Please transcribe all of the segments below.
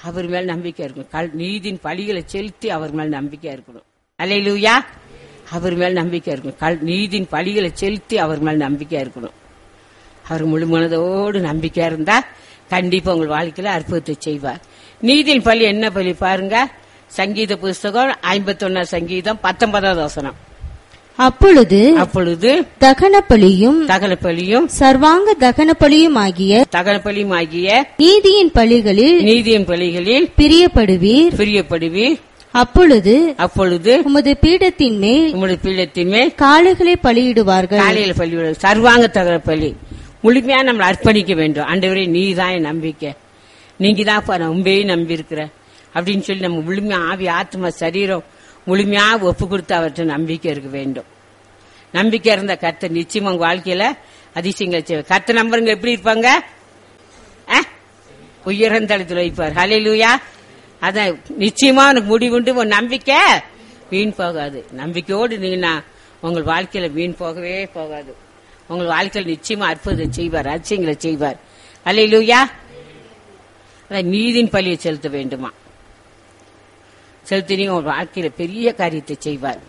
அவர் மேல் நம்பிக்கை இருக்கணும் கல் நீதியின் பழிகளை செலுத்தி அவர் மேல் நம்பிக்கை இருக்கணும் அல்லையிலூயா அவர் மேல் நம்பிக்கை இருக்கணும் கல் நீதியின் பழிகளை செலுத்தி அவர் மேல் நம்பிக்கை இருக்கணும் அவர் முழு மனதோடு நம்பிக்கையா இருந்தா கண்டிப்பா உங்கள் வாழ்க்கையில அற்புதத்தை செய்வார் நீதியின் பள்ளி என்ன பள்ளி பாருங்க சங்கீத புஸ்தகம் ஐம்பத்தொன்னா சங்கீதம் பத்தொன்பதாவது வசனம் அப்பொழுது அப்பொழுது தகன பலியும் தகன பலியும் சர்வாங்க தகன பலியும் ஆகிய தகன பலியும் ஆகிய நீதியின் பலிகளில் நீதியின் பலிகளில் பிரியப்படுவீர் பிரியப்படுவீர் அப்பொழுது அப்பொழுது உமது பீடத்தின் மேல் உங்களுடைய பீடத்தின் மேல் காளைகளை பலியிடுவார்கள் காலையில பள்ளி விட- சர்வாங்க தகர பள்ளி முழுமையா நம்ம அர்ப்பணிக்க வேண்டும் ஆண்டவரே நீ தான் என் நம்பிக்கை நீங்க தான் நான் உண்மையே நம்பி இருக்கிற அப்படின்னு சொல்லி நம்ம முழுமையா ஆவி ஆத்மா சரீரம் முழுமையா ஒப்பு கொடுத்து அவர்கிட்ட நம்பிக்கை இருக்க வேண்டும் நம்பிக்கை இருந்த கர்த்தர் நிச்சயமா உங்க வாழ்க்கையில அதிசயங்களை செய்வார் கர்த்த நம்பருங்க எப்படி இருப்பாங்க அஹ்? உயர்ந்தளத்தில் வைப்பார் ஹalleluya அதான் நிச்சயமா உனக்கு முடிவுண்டு உன் நம்பிக்கை வீண் போகாது நம்பிக்கையோடு நீங்க உங்கள் வாழ்க்கையில வீண் போகவே போகாது உங்கள் வாழ்க்கையில் நிச்சயமா அற்புதம் செய்வார் அதிசயங்களை செய்வார் ஹalleluya அதான் நீதின் பலியை செலுத்த வேண்டுமா செலுத்தினீங்க உங்கள் வாழ்க்கையில பெரிய காரியத்தை செய்வார்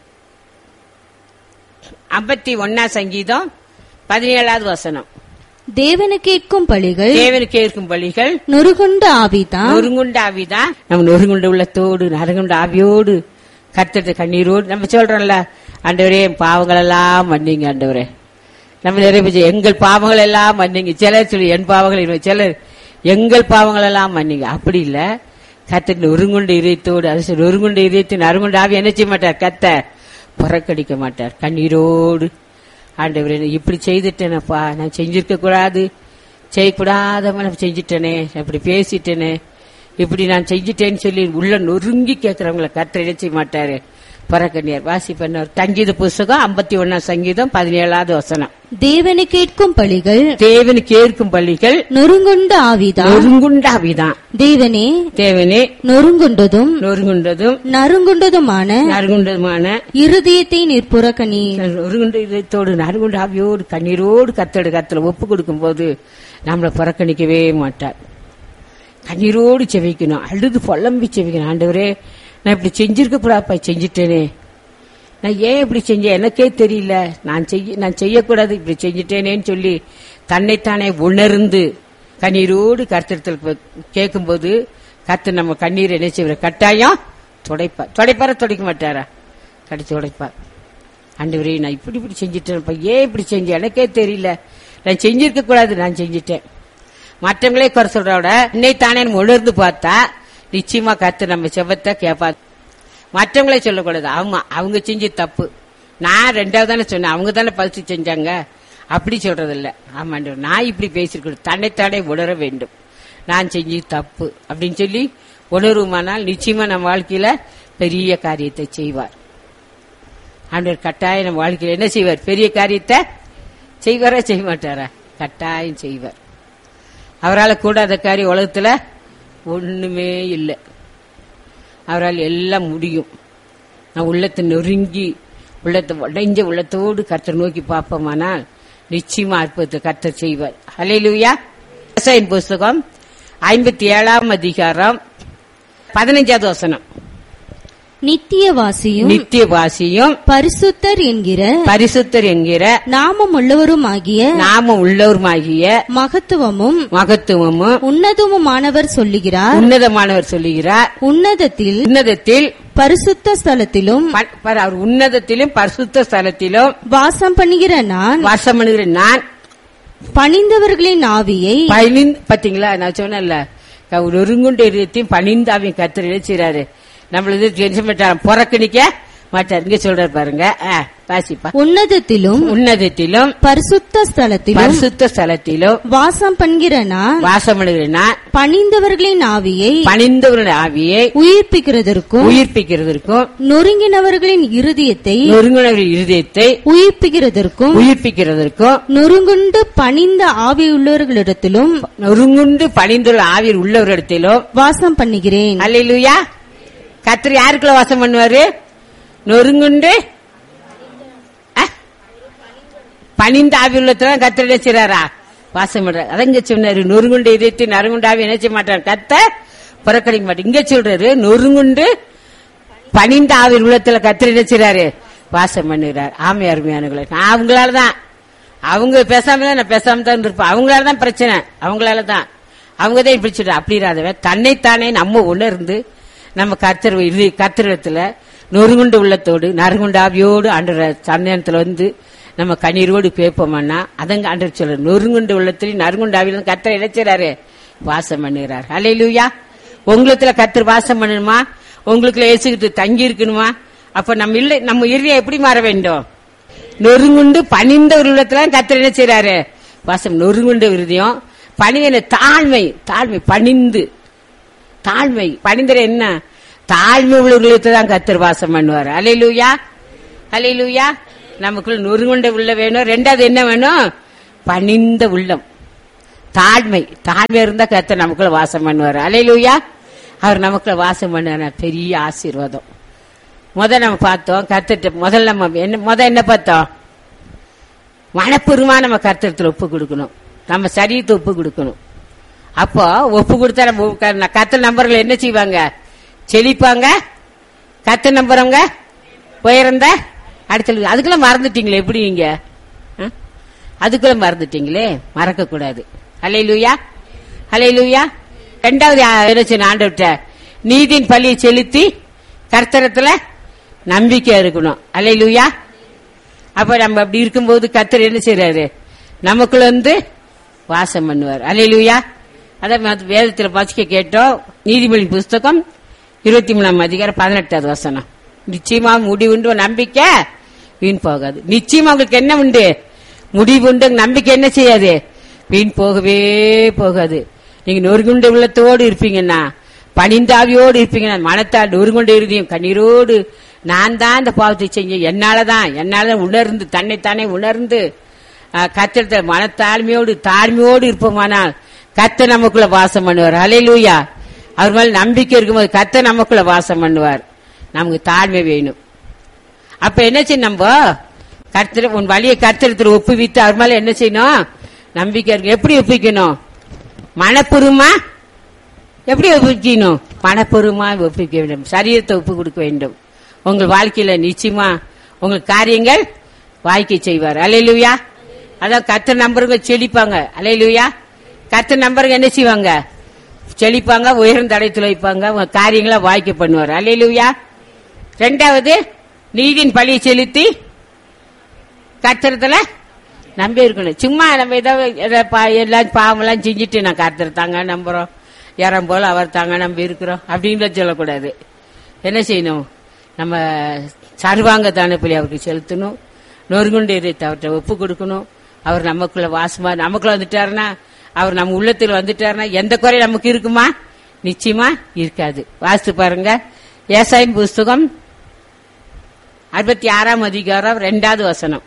ஐம்பத்தி ஒன்னா சங்கீதம் பதினேழாவது வசனம் தேவனு கேட்கும் பலிகள் தேவனுக்கு இருக்கும் பலிகள் நொறுகுண்ட ஆவிதான் நொறுங்குண்ட ஆவிதான் நம்ம நொறுங்குண்ட உள்ளத்தோடு நறுங்குண்ட ஆவியோடு கர்த்தத்தை கண்ணீரோடு நம்ம சொல்றோம்ல ஆண்டவரே என் பாவங்கள் எல்லாம் மன்னிங்க ஆண்டவரே நம்ம நிறைய பேர் எங்கள் பாவங்கள் எல்லாம் மன்னிங்க சிலர் சொல்லி என் பாவங்கள் இல்லை. சிலர் எங்கள் பாவங்கள் எல்லாம் மன்னிங்க அப்படி இல்ல கர்த்தர் நொறுங்குண்ட இதயத்தோடு அது சரி, நொறுங்குண்ட இதயத்தின் அருங்குண்ட ஆவி என்ன செய்ய மாட்டார் கத்த புறக்கடிக்க மாட்டார் கண்ணீரோடு ஆண்டவரே நான் இப்படி செய்துட்டேனப்பா நான் செஞ்சிருக்க கூடாது செய்யக்கூடாதவன் நான் செஞ்சிட்டேனே நான் இப்படி பேசிட்டேனே இப்படி நான் செஞ்சிட்டேன்னு சொல்லி உள்ள நொறுங்கி கேட்கறவங்கள கர்த்தர் என்ன செய்ய மாட்டாரு பரக்கண்ணியார் வாசி பண்ணார் சங்கீத புஸ்தகம் ஐம்பத்தி ஒன்னாம் சங்கீதம் பதினேழாவது வசனம் தேவனு கேட்கும் பலிகள் தேவனுக்கு ஏற்கும் பள்ளிகள் நொறுங்குண்ட ஆவிதான் நொறுங்குண்டாவிதான் தேவனே தேவனே நொறுங்குண்டதும் நொறுங்குண்டதும் நறுங்குண்டதுமான நறுங்குண்டதுமான இருதயத்தை நீர்ப்புறக்கணி நொறுங்குண்ட இதயத்தோடு நறுங்குண்ட ஆவியோடு கண்ணீரோடு கத்தோடு கத்துல ஒப்பு கொடுக்கும் போது நம்மளை புறக்கணிக்கவே மாட்டார் கண்ணீரோடு செவிக்கணும் அழுது புலம்பி செவிக்கணும் ஆண்டவரே நான் இப்படி செஞ்சிருக்க கூடாப்பா செஞ்சிட்டேனே நான் ஏன் இப்படி செஞ்சேன் எனக்கே தெரியல நான் செய்ய நான் செய்யக்கூடாது இப்படி செஞ்சிட்டேனேன்னு சொல்லி தன்னைத்தானே உணர்ந்து கண்ணீரோடு கர்த்தத்தில் கேட்கும்போது கர்த்தர் நம்ம கண்ணீர் என்ன செய்வார் கட்டாயம் துடைப்பார் துடைப்பாரா துடைக்க மாட்டாரா கடிச்சு துடைப்பார் ஆண்டவரே நான் இப்படி இப்படி செஞ்சிட்டேன்ப்பா ஏன் இப்படி செஞ்சேன் எனக்கே தெரியல நான் செஞ்சிருக்க கூடாது நான் செஞ்சிட்டேன் மற்றவங்களே குறை சொல்றத விட என்னை தானே நம்ம உணர்ந்து பார்த்தா நிச்சயமா கத்து நம்ம செவத்தை கேட்பா மற்றவங்களே சொல்லக்கூடாது ஆமா அவங்க செஞ்ச தப்பு நான் ரெண்டாவது தானே சொன்னேன் அவங்க தானே பரிசு செஞ்சாங்க அப்படி சொல்றது இல்ல ஆமாண்டவர் நான் இப்படி பேசிருக்கணும் தன்னைத்தானே உணர வேண்டும் நான் செஞ்சு தப்பு அப்படின்னு சொல்லி உணர்வுமானால் நிச்சயமா நம்ம வாழ்க்கையில பெரிய காரியத்தை செய்வார் ஆண்டவர் கட்டாயம் நம்ம வாழ்க்கையில என்ன செய்வார் பெரிய காரியத்தை செய்வாரா செய்ய மாட்டாரா கட்டாயம் செய்வார் அவரால் கூடாத காரியம் உலகத்துல ஒண்ணுமே இல்லை அவரால் எல்லாம் முடியும் நான் உள்ளத்தை நொறுங்கி உள்ளத்தை உடைஞ்ச உள்ளத்தோடு கர்த்தர் நோக்கி பார்ப்போமானால் நிச்சயமா அற்புதத்தை கர்த்தர் செய்வார் ஹalleluya விவசாயின் புஸ்தகம் ஐம்பத்தி ஏழாம் அதிகாரம் பதினஞ்சாவது வசனம் நித்தியவாசியும் நித்திய வாசியும் பரிசுத்தர் என்கிற பரிசுத்தர் என்கிற நாமம் உள்ளவருமாகிய நாம உள்ளவருமாகிய மகத்துவமும் மகத்துவமும் உன்னதமுமானவர் சொல்லுகிறார் உன்னதமானவர் சொல்லுகிறார் உன்னதத்தில் உன்னதத்தில் பரிசுத்த ஸ்தலத்திலும் ப- பாரு, அவர் உன்னதத்திலும் பரிசுத்த ஸ்தலத்திலும் வாசம் பண்ணுகிற நான் வாசம் பண்ணுகிற நான் பணிந்தவர்களின் ஆவியை பணிந்து பாத்தீங்களா நான் சொன்னேன்ல க- ஒரு ஒருங்குண்ட இதயத்தையும் பணிந்து அவன் கத்தர் இழைச்சாரு நம்மளது டென்ஷன் பண்ணாரு புறக்கணிக்க மாட்டார் இங்க சொல்றாரு பாருங்க ஆ, வாசிப்பா உன்னதத்திலும் உன்னதத்திலும் பரிசுத்த ஸ்தலத்திலும் பரிசுத்த ஸ்தலத்திலும் வாசம் பண்ணுகிற நான் வாசம் பண்ணுகிற நான் பணிந்தவர்களின் ஆவியை பணிந்தவருடைய ஆவியை உயிர்ப்பிக்கிறதற்கும் உயிர்ப்பிக்கிறதற்கும் நொறுங்கினவர்களின் இருதயத்தை நொறுங்குணவரின் இருதயத்தை உயிர்ப்பிக்கிறதற்கும் உயிர்ப்பிக்கிறதற்கும் நொறுங்குண்டு பணிந்த ஆவியுள்ளவர்களிடத்திலும் நொறுங்குண்டு பணிந்துள்ள ஆவியில் உள்ளவரிடத்திலும் வாசம் பண்ணுகிறேன் அல்லேலூயா கத்திரி யாருக்குள்ள வாசம் பண்ணுவாரு நொறுங்குண்டு அஹ், பணிந்த ஆவி உள்ளத்துல கத்திர செய்றாரா வாசம் பண்றாரு அதான் இங்க சொன்னாரு நொறுங்குண்டு இதயத்தை நறுங்குண்டு ஆவி என்ன செய்ய மாட்டார் கத்த புறக்கணிக்க மாட்டேன் இங்க சொல்றாரு நொறுங்குண்டு பணிந்த ஆவின் உள்ளத்துல கத்திர நினைச்சாரு வாசம் பண்ணுகிறார் ஆமை அருமையானுகளை நான் அவங்களாலதான் அவங்க பேசாம தான் நான் பேசாம தான் இருப்பேன் அவங்களால தான் பிரச்சனை அவங்களால தான் அவங்க தான் இப்படி சொல்ற அப்படி இராதவன் தன்னைத்தானே நம்ம உணர்ந்து நம்ம கர்த்தர் இது கத்திரத்துல நொறுங்குண்டு உள்ளத்தோடு நறுங்குண்டு ஆவியோடு ஆண்டு சந்தனத்துல வந்து நம்ம கண்ணீரோடு பேப்போம்னா அதங்க ஆண்டர் சொல்ற நொறுங்குண்டு உள்ளத்திலையும் நறுங்குண்டு ஆவியிலும் கர்த்தர் இழைச்சாரு வாசம் பண்ணுகிறார் அலையிலுயா உங்களுக்குள்ள கர்த்தர் வாசம் பண்ணணுமா உங்களுக்குள்ள இயேசுகிட்டு தங்கி இருக்கணுமா அப்ப நம்ம இல்லை நம்ம இறுதியை எப்படி மாற வேண்டும் நொறுங்குண்டு பணிந்த ஒரு உள்ளத்துல கர்த்தர் என்ன செய்யறாரு வாசம் நொறுங்குண்ட விருதியம் பணிந்த தாழ்மை தாழ்மை பணிந்து தாழ்மை பணிந்தர என்ன தாழ்மை உள்ள உள்ளத்தை தான் கத்தர் வாசம் பண்ணுவார் அலையிலூயா அலையிலூயா நமக்குள்ள நொறுங்குண்ட உள்ள வேணும் ரெண்டாவது என்ன வேணும் பணிந்த உள்ளம் தாழ்மை தாழ்மை இருந்தா கத்தர் நமக்குள்ள வாசம் பண்ணுவார் அலையிலூயா அவர் நமக்குள்ள வாசம் பண்ண பெரிய ஆசீர்வாதம் முத நம்ம பார்த்தோம் கத்துட்டு முதல்ல நம்ம என்ன முத என்ன பார்த்தோம் மனப்பூர்வமா நம்ம கர்த்தரத்துல ஒப்பு கொடுக்கணும் நம்ம சரீரத்தை ஒப்பு கொடுக்கணும் அப்போ ஒப்பு கொடுத்தா நம்ம க- கர்த்தர் நம்பர்கள் என்ன செய்வாங்க செழிப்பாங்க கத்த நம்புறவங்க உயர்ந்த அடுத்த அதுக்குள்ள மறந்துட்டீங்களே எப்படி நீங்க ஆ? அதுக்குள்ள மறந்துட்டீங்களே மறக்க கூடாது அலை லூயா அலை லூயா ரெண்டாவது ஆ- என்ன செய்யணும் ஆண்டவர்கிட்ட நீதியின் பள்ளியை செலுத்தி கர்த்தரத்துல நம்பிக்கை இருக்கணும் அலை லூயா அப்ப நம்ம அப்படி இருக்கும்போது கர்த்தர் என்ன செய்யறாரு நமக்குள்ள வந்து வாசம் பண்ணுவார் அலையிலுயா அதான் மத்த வேதத்துல பசிக்க கேட்டோம் நீதிமொழி புஸ்தகம் இருபத்தி மூணாம் அதிகாரம் பதினெட்டாவது வசனம் நிச்சயமா முடிவுண்டு நம்பிக்கை வீண் போகாது நிச்சயமா உங்களுக்கு என்ன உண்டு முடிவு உண்டு நம்பிக்கை என்ன செய்யாது வீண் போகவே போகாது நீங்க நொறுங்குண்ட உள்ளத்தோடு இருப்பீங்கன்னா பணிந்தாவியோடு இருப்பீங்கன்னா மனத்தால் நொறுங்குண்ட இருதியும் கண்ணீரோடு நான் தான் இந்த பாவத்தை செஞ்சேன் என்னாலதான் என்னாலதான் உணர்ந்து தன்னைத்தானே உணர்ந்து கத்திரத்தை மனத்தாழ்மையோடு தாழ்மையோடு இருப்போமானால் கத்த நமக்குள்ள வாசம் பண்ணுவார் அலையிலூயா அவர் மேல நம்பிக்கை இருக்கும்போது கத்த நமக்குள்ள வாசம் பண்ணுவார் நமக்கு தாழ்மை வேணும் அப்ப என்ன செய்யணும் நம்ம கர்த்தர் உன் வழியை கர்த்தரத்தில் ஒப்புவித்து அவர் மேல என்ன செய்யணும் நம்பிக்கை இருக்கு எப்படி ஒப்பிக்கணும் மனப்பூர்வமா எப்படி ஒப்புக்கணும் மனப்பூர்வமா ஒப்புக்க வேண்டும் சரீரத்தை ஒப்பு கொடுக்க வேண்டும் உங்கள் வாழ்க்கையில நிச்சயமா உங்கள் காரியங்கள் வாழ்க்கை செய்வார் அலையிலுயா அதான் கத்த நம்பருங்க செழிப்பாங்க அலையிலுயா கத்த நம்பருங்க என்ன செய்வாங்க செழிப்பாங்க உயர்ந்த அடைத்துல வைப்பாங்க உங்க காரியங்களை வாய்க்க பண்ணுவார் அலையிலுயா ரெண்டாவது நீதியின் பழியை செலுத்தி கத்திரத்துல நம்பி இருக்கணும் சும்மா நம்ம ஏதோ ஏதோ பா- எல்லாம் பாவமெல்லாம் செஞ்சுட்டு நான் கர்த்தர் தாங்க நம்புறோம் யாரம் போல அவர் தாங்க நம்பி இருக்கிறோம் அப்படின்னு சொல்லக்கூடாது என்ன செய்யணும் நம்ம சர்வாங்க தானப்பலி அவருக்கு செலுத்தணும் நொறுங்குண்டு இதை அவர்கிட்ட ஒப்பு கொடுக்கணும் அவர் நமக்குள்ள வாசமா நமக்குள்ள வந்துட்டாருன்னா அவர் நம்ம உள்ளத்தில் வந்துட்டாருன்னா எந்த குறை நமக்கு இருக்குமா நிச்சயமா இருக்காது வாசித்து பாருங்க ஏசாயின் புஸ்தகம் அறுபத்தி ஆறாம் அதிகாரம் ரெண்டாவது வசனம்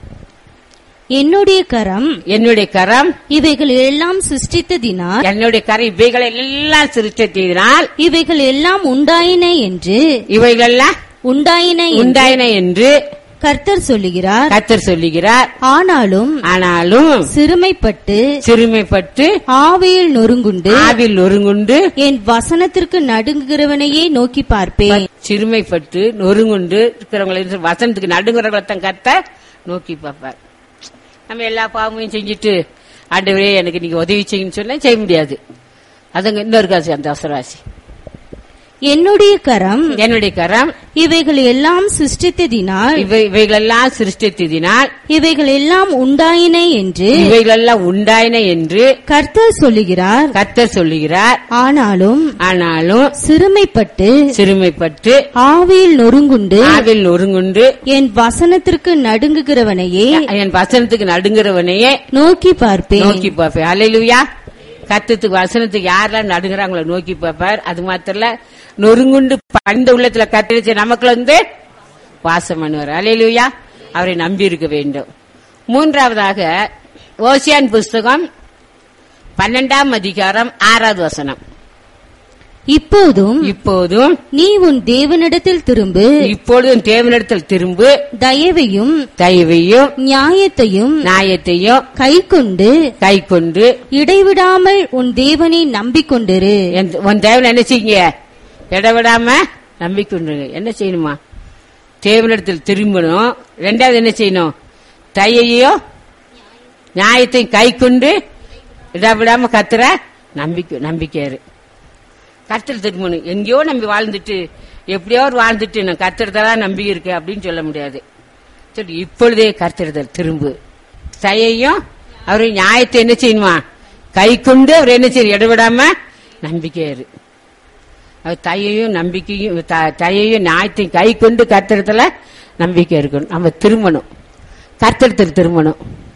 என்னுடைய கரம் என்னுடைய கரம் இவைகள் எல்லாம் சிருஷ்டித்ததினால் என்னுடைய கரம் இவைகளை எல்லாம் சிருஷ்டித்ததினால் இவைகள் எல்லாம் உண்டாயின என்று இவைகள்லாம் உண்டாயின என்று உண்டாயின என்று கர்த்தர் சொல்லுகிறார் கத்தர் சொல்லுகிறார் ஆனாலும் ஆனாலும் சிறுமைப்பட்டு சிறுமைப்பட்டு ஆவியில் நொறுங்குண்டு ஆவில் நொறுங்குண்டு என் வசனத்திற்கு நடுங்குகிறவனையே நோக்கி பார்ப்பேன் சிறுமைப்பட்டு நொறுங்குண்டு இருக்கிறவங்களை வசனத்துக்கு நடுங்குறவங்களை தான் கத்த நோக்கி பார்ப்பார் நம்ம எல்லா பாவமையும் செஞ்சுட்டு ஆண்டவரே எனக்கு நீங்க உதவி செய்யுன்னு சொன்னா செய்ய முடியாது அதுங்க இன்னொரு காசு அந்த அவசரவாசி என்னுடைய கரம் என்னுடைய கரம் இவைகள் எல்லாம் சிருஷ்டித்ததினால் இவை இவைகளெல்லாம் சிருஷ்டித்ததினால் இவைகள் எல்லாம் உண்டாயின என்று இவைகளெல்லாம் உண்டாயின என்று கர்த்தர் சொல்லுகிறார் கர்த்தர் சொல்லுகிறார் ஆனாலும் ஆனாலும் சிறுமைப்பட்டு சிறுமைப்பட்டு ஆவியில் நொறுங்குண்டு ஆவில் நொறுங்குண்டு என் வசனத்திற்கு நடுங்குகிறவனையே என் வசனத்துக்கு நடுங்கிறவனையே நோக்கி பார்ப்பேன் நோக்கி பார்ப்பேன் அலையிலுயா கத்துக்கு வசனத்துக்கு யாரெல்லாம் நடுங்குறாங்களோ நோக்கி பார்ப்பார் அது மாத்திரம் இல்ல, நொறுங்குண்டு பண்ட உள்ளத்துல கத்தடிச்ச நமக்குள்ள வந்து வாசம் பண்ணுவார் அலையிலுயா அவரை நம்பி இருக்க வேண்டும் மூன்றாவதாக ஓசியான் புஸ்தகம் பன்னெண்டாம் அதிகாரம் ஆறாவது வசனம் இப்போதும் இப்போதும் நீ உன் தேவனிடத்தில் திரும்பு இப்பொழுதும் தேவனிடத்தில் திரும்பு தயவையும் தயவையும் நியாயத்தையும் நியாயத்தையும் கைக்கொண்டு கை கொண்டு இடைவிடாமல் உன் தேவனை நம்பிக்கொண்டிரு என் உன் தேவன் என்ன செய்யுங்க இடவிடாம நம்பிக்கொண்டுங்க என்ன செய்யணுமா தேவனிடத்தில் திரும்பணும் ரெண்டாவது என்ன செய்யணும் தையையும் நியாயத்தையும் கை கொண்டு இடவிடாம கத்துற நம்பிக்கை நம்பிக்கையாரு கத்தர் திரும்பணும் எங்கேயோ நம்பி வாழ்ந்துட்டு எப்படியோ ஒரு வாழ்ந்துட்டு நான் கத்துறதெல்லாம் நம்பி இருக்கேன் அப்படின்னு சொல்ல முடியாது சரி இப்பொழுதே கர்த்தருதல் திரும்பு தயையும் அவரு நியாயத்தை என்ன செய்யணுமா கை கொண்டு அவர் என்ன செய்யும் இடவிடாம நம்பிக்கையாரு அவர் தயையும் நம்பிக்கையும் த- தயையும் நியாயத்தையும் கை கொண்டு கர்த்தரத்துல நம்பிக்கை இருக்கணும் நம்ம திரும்பணும் கர்த்தரத்தில் திரும்பணும்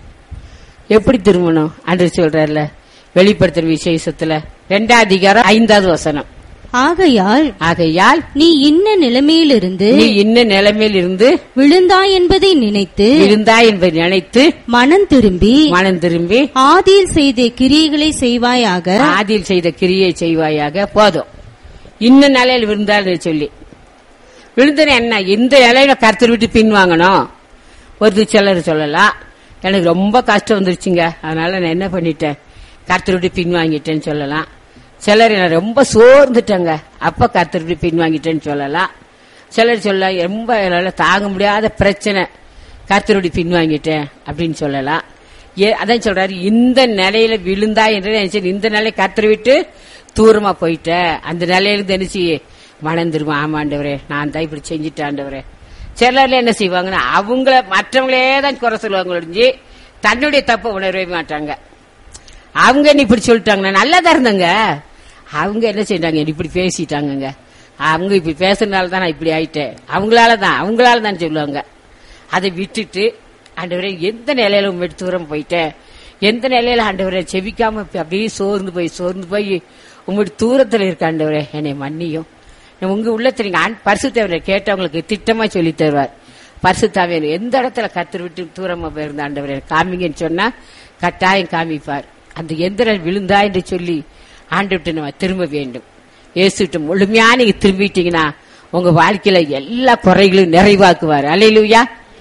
எப்படி திரும்பணும் அன்று சொல்றாருல வெளிப்படுத்துற விசேஷத்துல ரெண்டாவது அதிகாரம் ஐந்தாவது வசனம் ஆகையால் ஆகையால் நீ இன்ன நிலைமையிலிருந்து நீ இன்ன நிலைமையில் இருந்து விழுந்தாய் என்பதை நினைத்து இருந்தாய் என்பதை நினைத்து மனம் திரும்பி மனம் திரும்பி ஆதியில் செய்த கிரியைகளை செய்வாயாக ஆதியில் செய்த கிரியை செய்வாயாக போதும் இன்னும் நிலையில் விழுந்தாள் சொல்லி விழுந்தன என்ன இந்த நிலையில கருத்து விட்டு பின் வாங்கணும் ஒரு சிலர் சொல்லலாம் எனக்கு ரொம்ப கஷ்டம் வந்துருச்சுங்க அதனால நான் என்ன பண்ணிட்டேன் கருத்து விட்டு பின் வாங்கிட்டேன்னு சொல்லலாம் சிலர் நான் ரொம்ப சோர்ந்துட்டேங்க அப்ப கருத்து விட்டு பின் வாங்கிட்டேன்னு சொல்லலாம் சிலர் சொல்ல ரொம்ப என்னால தாங்க முடியாத பிரச்சனை கர்த்தருடைய பின் வாங்கிட்டேன் அப்படின்னு சொல்லலாம் ஏ அதான் சொல்றாரு இந்த நிலையில விழுந்தா என்று நினைச்சு இந்த நிலை கர்த்தரை விட்டு தூரமா போயிட்ட அந்த நிலையில நினைச்சு மணந்துருமா ஆமாண்டவரே நான் தான் இப்படி செஞ்சுட்டாண்டவரே சிலர்ல என்ன செய்வாங்கன்னா அவங்கள மற்றவங்களே தான் குறை சொல்லுவாங்க ஒழிஞ்சு தன்னுடைய தப்பை உணரவே மாட்டாங்க அவங்க என்ன இப்படி சொல்லிட்டாங்க நான் நல்லா தான் இருந்தேங்க அவங்க என்ன செய்றாங்க என்னை இப்படி பேசிட்டாங்கங்க அவங்க இப்படி பேசுறதுனால தான் நான் இப்படி ஆயிட்டேன் அவங்களால தான் அவங்களால தான் சொல்லுவாங்க அதை விட்டுட்டு ஆண்டவரே எந்த நிலையில உங்க தூரம் போயிட்டேன் எந்த நிலையில ஆண்டவரே செவிக்காம இப்ப அப்படியே சோர்ந்து போய் சோர்ந்து போய் உங்களுடைய தூரத்துல இருக்க ஆண்டவரே என்னை மன்னியும் உங்க உள்ளத்துல நீங்க ஆண்- பரிசுத்தவரை கேட்டவங்களுக்கு திட்டமா சொல்லி தருவார் பரிசுத்தாவியர் எந்த இடத்துல கத்தர் விட்டு தூரமா போயிருந்த ஆண்டவரே காமிங்கன்னு சொன்னா கட்டாயம் காமிப்பார் அந்த எந்திரன் விழுந்தா என்று சொல்லி ஆண்டு விட்டு நம்ம திரும்ப வேண்டும் இயேசுட்டு முழுமையா நீங்க திரும்பிட்டீங்கன்னா உங்க வாழ்க்கையில எல்லா குறைகளையும் நிறைவாக்குவார் அலையிலுயா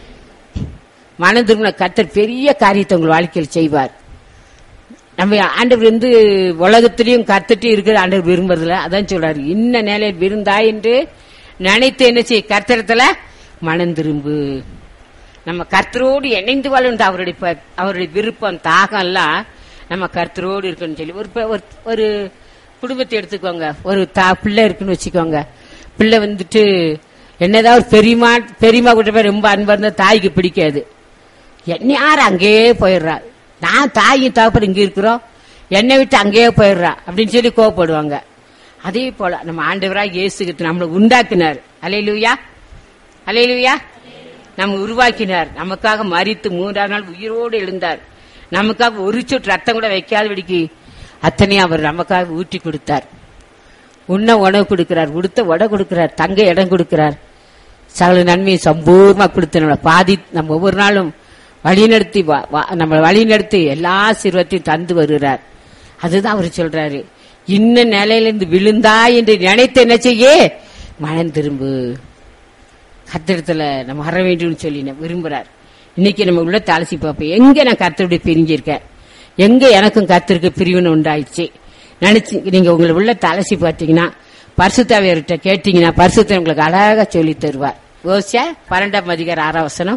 மனம் திரும்பின கத்தர் பெரிய காரியத்தை உங்கள் வாழ்க்கையில் செய்வார் நம்ம ஆண்டவர் வந்து உலகத்திலையும் கத்துட்டு இருக்கிற ஆண்டவர் விரும்புறதுல அதான் சொல்றாரு இன்ன நிலையில் விருந்தா என்று நினைத்து என்ன செய்ய கர்த்தரத்துல மனம் திரும்பு நம்ம கர்த்தரோடு இணைந்து வாழணும் அவருடைய ப- அவருடைய விருப்பம் தாகம் எல்லாம் நம்ம கர்த்தரோடு இருக்கணும்னு சொல்லி ஒரு ப- ஒரு- ஒரு குடும்பத்தை எடுத்துக்கோங்க ஒரு தா பிள்ளை இருக்குன்னு வச்சுக்கோங்க பிள்ளை வந்துட்டு என்னதான் ஒரு பெரியமா பெரியமா கூட போய் ரொம்ப அன்பா இருந்தா தாய்க்கு பிடிக்காது என்ன யார் அங்கேயே போயிடுறா நான் தாயும் தகப்பன் இங்க இருக்கிறோம் என்னை விட்டு அங்கேயே போயிடுறா அப்படின்னு சொல்லி கோவப்படுவாங்க அதே போல நம்ம ஆண்டவராக இயேசுகிட்டு நம்மளை உண்டாக்கினார் அலையிலுயா அலையிலுயா நம்ம உருவாக்கினார் நமக்காக மறித்து மூன்றாம் நாள் உயிரோடு எழுந்தார் நமக்காக ஒரு சொட்டு ரத்தம் கூட வைக்காதபடிக்கு அத்தனையும் அவர் நமக்காக ஊற்றி கொடுத்தார் உண்ண உணவு கொடுக்கிறார் உடுத்த உடை கொடுக்கிறார் தங்க இடம் கொடுக்கிறார் சகல நன்மையை சம்பூர்ணமா கொடுத்து நம்மளை பாதி நம்ம ஒவ்வொரு நாளும் வழிநடத்தி வா- வா- நம்மளை வழிநடத்தி எல்லா சிறுவத்தையும் தந்து வருகிறார் அதுதான் அவர் சொல்றாரு இன்ன நிலையிலிருந்து விழுந்தா என்று நினைத்து என்ன செய்ய மனம் திரும்பு கத்திரத்துல நம்ம வர வேண்டும்னு சொல்லி நான் விரும்புறார் இன்னைக்கு நம்ம உள்ள அலசி பார்ப்போம் எங்க நான் கர்த்தருடைய பிரிஞ்சிருக்கேன் எங்க எனக்கும் கர்த்தருக்கு பிரிவினை உண்டாயிடுச்சு நினைச்சு நீங்க உங்களை உள்ள அலசி பார்த்தீங்கன்னா பரிசுத்தாவியர்கிட்ட கேட்டீங்கன்னா பரிசுத்த உங்களுக்கு அழகா சொல்லி தருவார் யோசிச்சா பன்னெண்டாம் அதிகார ஆறாம் வசனம்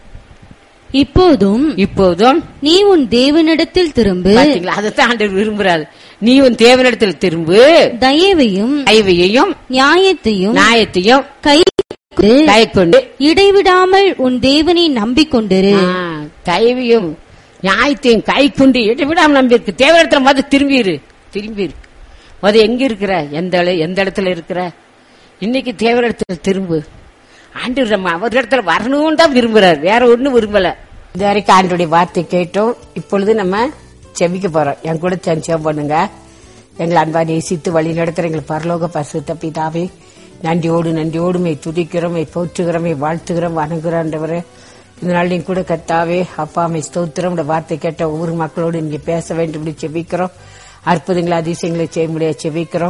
இப்போதும் இப்போதும் நீ உன் தேவனிடத்தில் திரும்பு பாத்தீங்களா அதைத்தான் ஆண்டவர் விரும்புறாரு நீ உன் தேவனிடத்தில் திரும்பு தயவையும் ஐவையையும் நியாயத்தையும் நியாயத்தையும் கை கை கொண்டு இடைவிடாமல் உன் தேவனை நம்பிக்கொண்டிரு ஆ, தயவையும் நியாயத்தையும் கை கொண்டு விடாம நம்பி இருக்கு தேவையிடத்துல மொத திரும்பிரு திரும்பிரு முத எங்க இருக்கிற எந்த இட- எந்த இடத்துல இருக்கிற இன்னைக்கு தேவையிடத்துல திரும்பு ஆண்டு நம்ம அவர் இடத்துல வரணும்னு தான் விரும்புறாரு வேற ஒண்ணும் விரும்பல இது வரைக்கும் ஆண்டுடைய வார்த்தை கேட்டோம் இப்பொழுது நம்ம செபிக்க போறோம் என் கூட சேர்ந்து ஜெபம் பண்ணுங்க எங்களை அன்பா நேசித்து வழி நடத்துற எங்கள் பரலோக பசு பிதாவே நன்றியோடு நன்றியோடு மை துதிக்கிறோம் மை போற்றுகிறோம் மை வாழ்த்துகிறோம் வணங்குறோன்றவரே இந்த நாள் நீ கூட கத்தாவே அப்பா மை ஸ்தோத்திரம் இந்த வார்த்தை கேட்ட ஒவ்வொரு மக்களோடு நீங்க பேச வேண்டும் இப்படி செபிக்கிறோம் அற்புதங்களை அதிசயங்களை செய்ய முடியாது செபிக்கிறோம்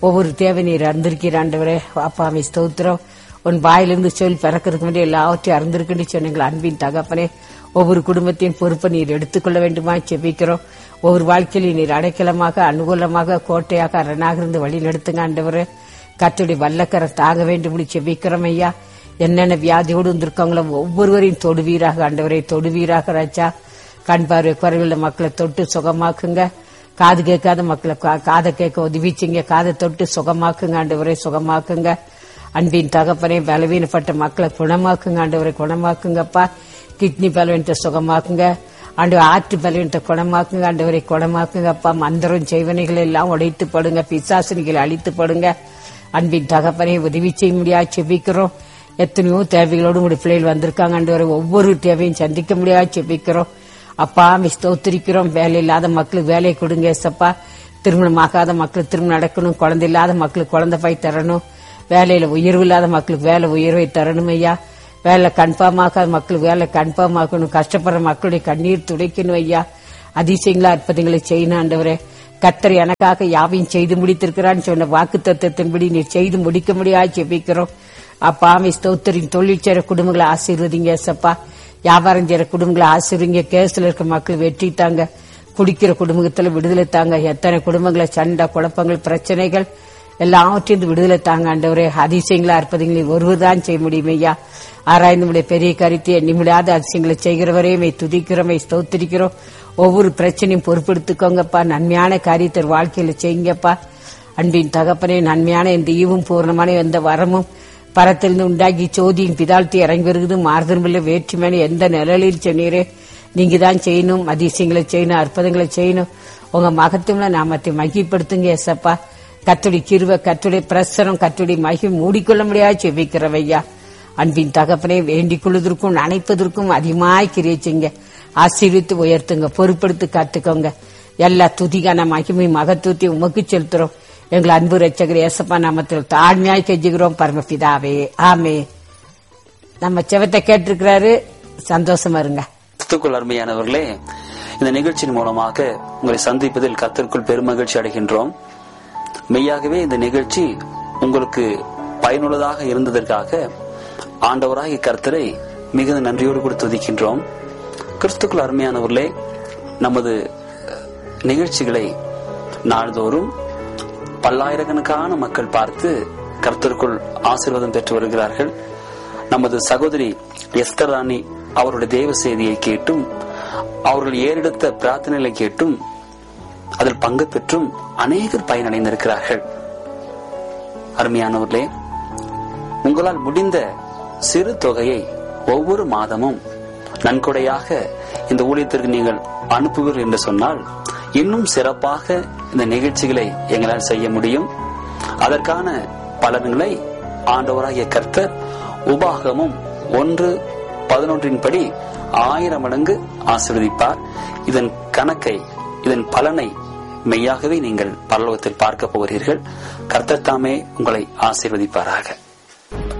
ஒவ்வொரு தேவை நீர் அறிந்திருக்கிற ஆண்டவரே அப்பாமை ஸ்தோத்திரம் உன் வாயிலிருந்து சொல் பிறக்கிறதுக்கு முன்னாடி எல்லாவற்றையும் அறிந்திருக்குன்னு சொன்னீங்களா அன்பின் தகப்பனே ஒவ்வொரு குடும்பத்தின் பொறுப்பை நீர் எடுத்துக்கொள்ள வேண்டுமா செபிக்கிறோம் ஒவ்வொரு வாழ்க்கையிலும் நீர் அடைக்கலமாக அனுகூலமாக கோட்டையாக அரணாக இருந்து வழி நடத்துங்க ஆண்டவரே கத்துடைய வல்லக்கரை தாங்க வேண்டும் செபிக்கிறோம் ஐயா என்னென்ன வியாதியோடு வந்திருக்காங்களோ ஒவ்வொருவரையும் தொடுவீராக ஆண்டவரை தொடுவீராக ராஜா கண் பார்வை குறைவுள்ள மக்களை தொட்டு சுகமாக்குங்க காது கேட்காத மக்களை கா- காதை கேட்க உதவிச்சிங்க காதை தொட்டு சுகமாக்குங்க ஆண்டவரை சுகமாக்குங்க அன்பின் தகப்பனே பலவீனப்பட்ட மக்களை குணமாக்குங்க ஆண்டவரை குணமாக்குங்கப்பா கிட்னி பலவீனத்தை சுகமாக்குங்க ஆண்டு ஆற்று பலவீனத்தை குணமாக்குங்க ஆண்டவரை குணமாக்குங்கப்பா மந்திரம் செய்வனைகள் எல்லாம் உடைத்து படுங்க பிசாசனிகளை அழித்து படுங்க அன்பின் தகப்பனை உதவி செய்ய முடியாது செபிக்கிறோம் எத்தனையோ தேவைகளோடு உங்களுடைய பிள்ளைகள் வந்திருக்காங்க ஆண்டவரை ஒவ்வொரு தேவையும் சந்திக்க முடியாது செபிக்கிறோம் அப்பா ஸ்தோத்திரிக்கிறோம் வேலை இல்லாத மக்களுக்கு வேலையை கொடுங்க ஏசப்பா திருமணம் ஆகாத மக்களுக்கு திருமணம் நடக்கணும் குழந்தை இல்லாத மக்களுக்கு குழந்தை பாய் தரணும் வேலையில உயர்வு இல்லாத மக்களுக்கு வேலை உயர்வை தரணும் ஐயா வேலை கன்ஃபார்ம் ஆகாத மக்களுக்கு வேலை கன்ஃபார்ம் ஆகணும் கஷ்டப்படுற மக்களுடைய கண்ணீர் துடைக்கணும் ஐயா அதிசயங்களா அற்புதங்களை செய்யணும் ஆண்டவரே கத்தர் எனக்காக யாவையும் செய்து முடித்திருக்கிறான்னு சொன்ன வாக்கு தத்துவத்தின்படி நீர் செய்து முடிக்க முடியாது ஜெபிக்கிறோம் அப்பா ஆமை ஸ்தோத்தரின் தொழில் செய்ற குடும்பங்களை ஆசீர்வதிங்க ஏசப்பா வியாபாரம் செய்யற குடும்பங்களை ஆசீர்வதிங்க கேஸ்ல இருக்க மக்கள் வெற்றி தாங்க குடிக்கிற குடும்பத்துல விடுதலை தாங்க எத்தனை குடும்பங்களை சண்டை குழப்பங்கள் பிரச்சனைகள் எல்லாவற்றையும் இருந்து விடுதலை தாங்க ஆண்டவரே அதிசயங்களா இருப்பதுங்களை ஒருவர் தான் செய்ய முடியும் ஐயா ஆராய்ந்து முடிய பெரிய கருத்தை எண்ணிமிடாத அதிசயங்களை செய்கிறவரே மை துதிக்கிறோம் மை ஸ்தோத்திரிக்கிறோம் ஒவ்வொரு பிரச்சனையும் பொறுப்பெடுத்துக்கோங்கப்பா நன்மையான காரியத்தை வாழ்க்கையில செய்யுங்கப்பா அன்பின் தகப்பனே நன்மையான இந்த ஈவும் பூர்ணமான எந்த வரமும் பரத்திலிருந்து உண்டாகி சோதியின் பிதாழ்த்தி இறங்கி வருகிறது மாறுதல் வேற்றுமையான எந்த நிழலில் சொன்னீரே நீங்க தான் செய்யணும் அதிசயங்களை செய்யணும் அற்புதங்களை செய்யணும் உங்க மகத்துவம்ல நாமத்தை மகிப்படுத்துங்க ஏசப்பா கத்துடி கிருவ கத்துடைய பிரசரம் கத்துடைய மகி மூடிக்கொள்ள முடியாது செவிக்கிறவையா அன்பின் தகப்பனை வேண்டிக் கொள்வதற்கும் நினைப்பதற்கும் அதிகமாய் கிரியச்சிங்க ஆசீர்வித்து உயர்த்துங்க பொறுப்படுத்தி காத்துக்கோங்க எல்லா துதிகான மகிமை மகத்துவத்தை உமக்கு செலுத்துறோம் எங்கள் அன்பு ரட்சகர் ஏசப்பா நாமத்தில் தாழ்மையாய் கெஞ்சுகிறோம் பரமபிதாவே ஆமே நம்ம செவத்தை கேட்டிருக்கிறாரு சந்தோஷமா இருங்க கிறிஸ்துக்குள் அருமையானவர்களே இந்த நிகழ்ச்சியின் மூலமாக உங்களை சந்திப்பதில் கர்த்தருக்குள் பெருமகிழ்ச்சி அடைகின்றோம் மெய்யாகவே இந்த நிகழ்ச்சி உங்களுக்கு பயனுள்ளதாக இருந்ததற்காக ஆண்டவராகிய கர்த்தரை மிகுந்த நன்றியோடு கூட துதிக்கின்றோம் கிறிஸ்துக்குள் அருமையானவர்களே நமது நிகழ்ச்சிகளை நாள்தோறும் பல்லாயிரக்கணக்கான மக்கள் பார்த்து கர்த்தருக்குள் ஆசீர்வாதம் பெற்று வருகிறார்கள் நமது சகோதரி எஸ்தர் ராணி அவருடைய தேவ செய்தியை கேட்டும் அவர்கள் ஏறெடுத்த பிரார்த்தனைகளை கேட்டும் அதில் பங்கு பெற்றும் அநேகர் பயனடைந்திருக்கிறார்கள் அருமையானவர்களே உங்களால் முடிந்த சிறு தொகையை ஒவ்வொரு மாதமும் நன்கொடையாக இந்த ஊழியத்திற்கு நீங்கள் அனுப்புவீர்கள் என்று சொன்னால் இன்னும் சிறப்பாக இந்த நிகழ்ச்சிகளை எங்களால் செய்ய முடியும் அதற்கான பலன்களை ஆண்டவராகிய கர்த்தர் உபாகமும் ஒன்று பதினொன்றின் படி ஆயிரம் மடங்கு ஆசீர்வதிப்பார் இதன் கணக்கை இதன் பலனை மெய்யாகவே நீங்கள் பரலோகத்தில் பார்க்க போகிறீர்கள் கர்த்தர் தாமே உங்களை ஆசீர்வதிப்பாராக